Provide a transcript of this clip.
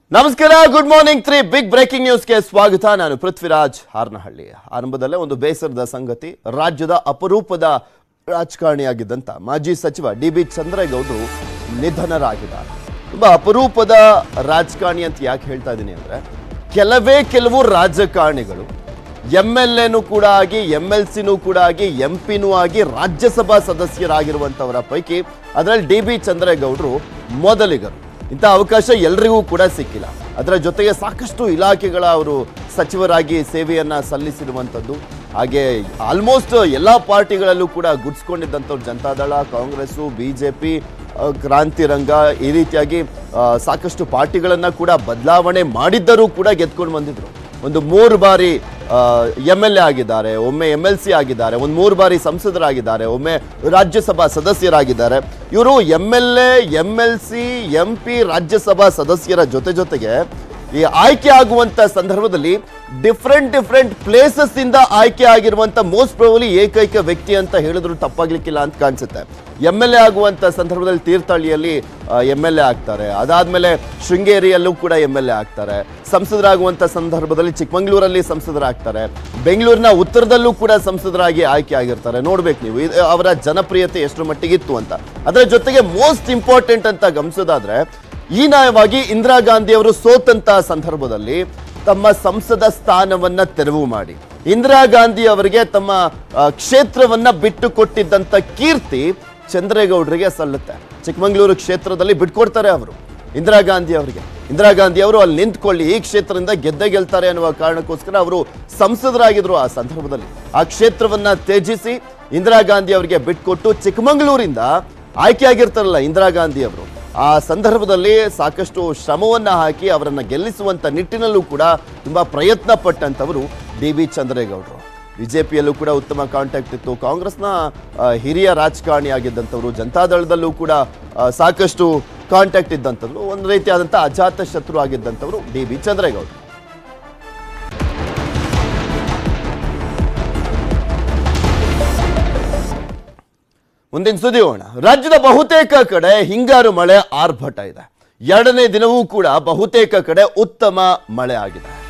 ನಮಸ್ಕಾರ good morning three big breaking ನ್ಯೂಸ್ಗೆ ಸ್ವಾಗತ ನಾನು ಪೃಥ್ವಿರಾಜ್ ಹಾರನಹಳ್ಳಿ ಆರಂಭದಲ್ಲೇ ಒಂದು ಬೇಸರದ ಸಂಗತಿ ರಾಜ್ಯದ ಅಪರೂಪದ ರಾಜಕಾರಣಿಯಾಗಿದ್ದಂಥ ಮಾಜಿ ಸಚಿವ ಡಿ ಬಿ ಚಂದ್ರೇಗೌಡರು ನಿಧನರಾಗಿದ್ದಾರೆ ತುಂಬಾ ಅಪರೂಪದ ರಾಜಕಾರಣಿ ಅಂತ ಯಾಕೆ ಹೇಳ್ತಾ ಇದ್ದೀನಿ ಅಂದ್ರೆ ಕೆಲವೇ ಕೆಲವು ರಾಜಕಾರಣಿಗಳು ಎಂ ಎಲ್ ಎನೂ ಕೂಡ ಆಗಿ ಎಂ ಎಲ್ ಸಿನೂ ಕೂಡ ಆಗಿ ಎಂ ಪಿನೂ ಆಗಿ ರಾಜ್ಯಸಭಾ ಸದಸ್ಯರಾಗಿರುವಂಥವರ ಪೈಕಿ ಅದರಲ್ಲಿ ಡಿ ಬಿ ಚಂದ್ರೇಗೌಡರು ಮೊದಲಿಗರು ಇಂಥ ಅವಕಾಶ ಎಲ್ರಿಗೂ ಕೂಡ ಸಿಕ್ಕಿಲ್ಲ ಅದರ ಜೊತೆಗೆ ಸಾಕಷ್ಟು ಇಲಾಖೆಗಳ ಅವರು ಸಚಿವರಾಗಿ ಸೇವೆಯನ್ನ ಸಲ್ಲಿಸಿರುವಂಥದ್ದು ಹಾಗೆ ಆಲ್ಮೋಸ್ಟ್ ಎಲ್ಲ ಪಾರ್ಟಿಗಳಲ್ಲೂ ಕೂಡ ಗುಡ್ಸ್ಕೊಂಡಿದ್ದಂಥವ್ರು Janata Dal Congress B J P ಕ್ರಾಂತಿ ರಂಗ ಈ ರೀತಿಯಾಗಿ ಆ, ಸಾಕಷ್ಟು ಪಾರ್ಟಿಗಳನ್ನ ಕೂಡ ಬದಲಾವಣೆ ಮಾಡಿದ್ದರೂ ಕೂಡ ಗೆದ್ಕೊಂಡು ಬಂದಿದ್ರು ಒಂದು ಮೂರು ಬಾರಿ ಎಮ್ ಎಲ್ ಎ ಆಗಿದ್ದಾರೆ ಒಮ್ಮೆ ಎಮ್ ಎಲ್ ಸಿ ಆಗಿದ್ದಾರೆ ಒಂದು ಮೂರು ಬಾರಿ ಸಂಸದರಾಗಿದ್ದಾರೆ ಒಮ್ಮೆ ರಾಜ್ಯಸಭಾ ಸದಸ್ಯರಾಗಿದ್ದಾರೆ ಇವರು M L A M L C M P Rajya Sabha ಸದಸ್ಯರ ಜೊತೆ ಜೊತೆಗೆ ಈ ಆಯ್ಕೆ ಆಗುವಂತ ಸಂದರ್ಭದಲ್ಲಿ ಡಿಫ್ರೆಂಟ್ ಡಿಫ್ರೆಂಟ್ ಪ್ಲೇಸಸ್ ಇಂದ ಆಯ್ಕೆ ಆಗಿರುವಂತ ಮೋಸ್ಟ್ ಪ್ರೊಬಲಿ ಏಕೈಕ ವ್ಯಕ್ತಿ ಅಂತ ಹೇಳಿದ್ರು ತಪ್ಪಾಗ್ಲಿಕ್ಕಿಲ್ಲ ಅಂತ ಕಾಣಿಸುತ್ತೆ ಎಮ್ ಎಲ್ ಎ ಆಗುವಂತ ಸಂದರ್ಭದಲ್ಲಿ ತೀರ್ಥಹಳ್ಳಿಯಲ್ಲಿ ಎಮ್ ಎಲ್ ಎ ಆಗ್ತಾರೆ ಅದಾದ್ಮೇಲೆ ಶೃಂಗೇರಿಯಲ್ಲೂ ಕೂಡ ಎಮ್ ಎಲ್ ಎ ಆಗ್ತಾರೆ ಸಂಸದರಾಗುವಂತ ಸಂದರ್ಭದಲ್ಲಿ ಚಿಕ್ಕಮಂಗ್ಳೂರಲ್ಲಿ ಸಂಸದರಾಗ್ತಾರೆ ಬೆಂಗಳೂರಿನ ಉತ್ತರದಲ್ಲೂ ಕೂಡ ಸಂಸದರಾಗಿ ಆಯ್ಕೆ ಆಗಿರ್ತಾರೆ ನೋಡ್ಬೇಕು ನೀವು ಇದು ಅವರ ಜನಪ್ರಿಯತೆ ಎಷ್ಟು ಮಟ್ಟಿಗಿತ್ತು ಅಂತ ಅದರ ಜೊತೆಗೆ ಮೋಸ್ಟ್ ಇಂಪಾರ್ಟೆಂಟ್ ಅಂತ ಗಮನಿಸೋದಾದ್ರೆ ಈ ನ್ಯಾಯವಾಗಿ ಇಂದಿರಾ ಗಾಂಧಿ ಅವರು ಸೋತಂತ ಸಂದರ್ಭದಲ್ಲಿ ತಮ್ಮ ಸಂಸದ ಸ್ಥಾನವನ್ನ ತೆರವು ಮಾಡಿ ಇಂದಿರಾ ಗಾಂಧಿ ಅವರಿಗೆ ತಮ್ಮ ಆ, ಕ್ಷೇತ್ರವನ್ನ ಬಿಟ್ಟು ಕೊಟ್ಟಿದ್ದಂತ ಕೀರ್ತಿ ಚಂದ್ರೇಗೌಡರಿಗೆ ಸಲ್ಲುತ್ತೆ ಚಿಕ್ಕಮಂಗ್ಳೂರು ಕ್ಷೇತ್ರದಲ್ಲಿ ಬಿಟ್ಕೊಡ್ತಾರೆ ಅವರು ಇಂದಿರಾ ಗಾಂಧಿ ಅವರಿಗೆ ಇಂದಿರಾ ಗಾಂಧಿ ಅವರು ಅಲ್ಲಿ ನಿಂತ್ಕೊಳ್ಳಿ ಈ ಕ್ಷೇತ್ರದಿಂದ ಗೆದ್ದೆ ಗೆಲ್ತಾರೆ ಅನ್ನುವ ಕಾರಣಕ್ಕೋಸ್ಕರ ಅವರು ಸಂಸದರಾಗಿದ್ರು ಆ ಸಂದರ್ಭದಲ್ಲಿ ಆ ಕ್ಷೇತ್ರವನ್ನ ತ್ಯಜಿಸಿ ಇಂದಿರಾ ಗಾಂಧಿ ಅವರಿಗೆ ಬಿಟ್ಕೊಟ್ಟು ಚಿಕ್ಕಮಂಗ್ಳೂರಿಂದ ಆಯ್ಕೆಯಾಗಿರ್ತಾರಲ್ಲ ಇಂದಿರಾ ಗಾಂಧಿ ಅವರು ಆ ಸಂದರ್ಭದಲ್ಲಿ ಸಾಕಷ್ಟು ಶ್ರಮವನ್ನ ಹಾಕಿ ಅವರನ್ನ ಗೆಲ್ಲಿಸುವಂತ ನಿಟ್ಟಿನಲ್ಲೂ ಕೂಡ ತುಂಬಾ ಪ್ರಯತ್ನ ಪಟ್ಟಂತವರು ಡಿ ಬಿ ಚಂದ್ರೇಗೌಡರು ಬಿಜೆಪಿಯಲ್ಲೂ ಕೂಡ ಉತ್ತಮ ಕಾಂಟ್ಯಾಕ್ಟ್ ಇತ್ತು ಕಾಂಗ್ರೆಸ್ನ ಆ, ಹಿರಿಯ ರಾಜಕಾರಣಿ ಆಗಿದ್ದಂಥವ್ರು ಜನತಾದಳದಲ್ಲೂ ಕೂಡ ಆ, ಸಾಕಷ್ಟು ಕಾಂಟ್ಯಾಕ್ಟ್ ಇದ್ದಂಥವ್ರು ಒಂದು ರೀತಿಯಾದಂಥ ಅಜಾತ ಶತ್ರು ಆಗಿದ್ದಂಥವ್ರು ಡಿ ಬಿ ಚಂದ್ರೇಗೌಡರು ಮುಂದಿನ ಸುದ್ದಿ ಹೋಗೋಣ ರಾಜ್ಯದ ಬಹುತೇಕ ಕಡೆ ಹಿಂಗಾರು ಮಳೆ ಆರ್ಭಟ ಇದೆ ಎರಡನೇ ದಿನವೂ ಕೂಡ ಬಹುತೇಕ ಕಡೆ ಉತ್ತಮ ಮಳೆ ಆಗಿದೆ